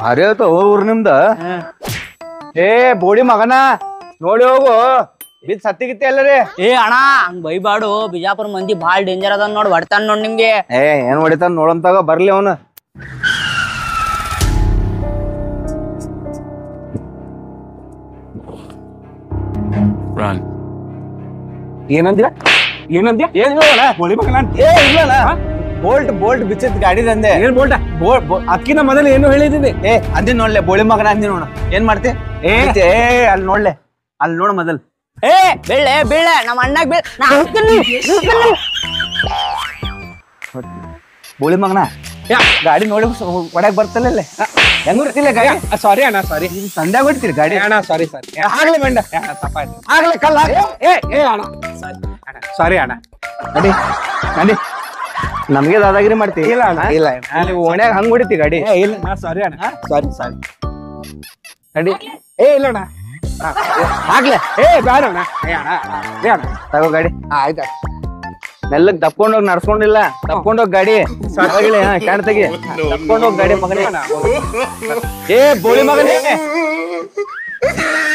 ಭಾರಿ ಆಯ್ತು ಊರ್ ನಿಮ್ದ ಏ ಬೋಡಿ ಮಗನ ನೋಡಿ ಹೋಗು ಬಿದ್ ಸತ್ತಿಗಿತ್ತೆ ಎಲ್ಲರಿ ಏ ಅಣ್ಣ ಹಂಗ್ ಬೈಬಾಡು ಬಿಜಾಪುರ ಮಂದಿ ಬಾಳ್ ಡೇಂಜರ್ ಅದ ನೋಡ್ ಹೊಡ್ತಾನ ನೋಡ್ ನಿಮ್ಗೆ ಏ ಏನ್ ಹೊಡಿತಾನ ನೋಡಂತಾಗ ಬರ್ಲಿ ಅವನು ಏನಂದ್ಯ ಏನಂದ್ಯ ಏನ್ ಹೇಳೋಣ ಬೋಳಿ ಮಗನ ಅಂತ ಏ ಇಲ್ಲಲ್ಲ ಬೋಲ್ಟ್ ಬೋಲ್ಟ್ ಬಿಚ್ಚಿದ್ ಗಾಡಿ ತಂದೆ ಏನ್ ಬೋಲ್ಟ ಅಕ್ಕಿನ ಮೊದಲು ಏನು ಹೇಳಿದೀನಿ ಏ ಅಂದಿನ ನೋಡ್ಲೆ ಬೋಳಿ ಮಗನ ಅಂದಿ ನೋಡು ಏನ್ ಮಾಡ್ತಿ ಏ. ಬಿಚ್ಚಿ, ಏ ಅಲ್ಲಿ ನೋಡ್ಲೆ ಅಲ್ಲಿ ನೋಡು ಮೊದಲ್ ಏ ಬೀಳೆ ಬೀಳೆ ನಮ್ಮ ಅಣ್ಣಗ್ ಬೀಳ್ ನಾ ಹಾಕ್ತೀನಿ, ಹಾಕ್ತೀನಿ. ಬೋಳಿ ಮಗನ ಯಾ. ಗಾಡಿ ನೋಡಿ ಒಡಕ್ ಬರ್ತಲ್ಲ ಇಲ್ಲೇ. ಹೆಂಗ್ ಬರ್ತಿಲ್ಲ ಗಾಡಿ ಸಾರಿ ಅಣ್ಣ ಸಾರಿ ಸಂಧ್ಯಾಗ ಹೊಡ್ತೀರಿ ಗಾಡಿ ಅಣ್ಣ ಸಾರಿ ಸಾರಿ ಆಗ್ಲಿ ಮಂಡ ತಪ್ಪಾಯ್ತು ಆಗ್ಲಿ ಕಲ್ಲ ಏ ಏ ಅಣ್ಣ ಸಾರಿ ಅಣ್ಣ ನಡಿ ನಡಿ ನಮ್ಗೆ ದಾದಾಗಿರಿ ಮಾಡ್ತಿ ಇಲ್ಲ ಅಣ್ಣ. ಇಲ್ಲ ನೀವು ಓಣ್ಯಾಗ ಹಂಗ್ ಹೊಡಿತಿ ಗಾಡಿ ಏ ಇಲ್ಲ ನಾ ಸಾರಿ ಅಣ್ಣ ಸಾರಿ ಸಾರಿ ನಡಿ ಏ ಇಲ್ಲ ಅಣ್ಣ ಆಗ್ಲೆ ಏ ಬೇಡ ಅಣ್ಣ ಏ ಅಣ್ಣ ಏ ಅಣ್ಣ ತಗೋ ಗಾಡಿ ಆಯ್ತು ಮೆಲ್ಲಗ್ ತಪ್ಕೊಂಡೋಗಿ ನಡ್ಸ್ಕೊಂಡಿಲ್ಲ ತಪ್ಕೊಂಡೋಗ್ ಗಾಡಿ ಸಾಕಾಗಿಲ್ಲ, ಹಾ, ಕ್ಯಾನ್ ತೆಗಿ ತಪ್ಕೊಂಡೋಗ್ ಗಾಡಿ ಮಗನೇ ಏ ಬೋಳಿ ಮಗನೇ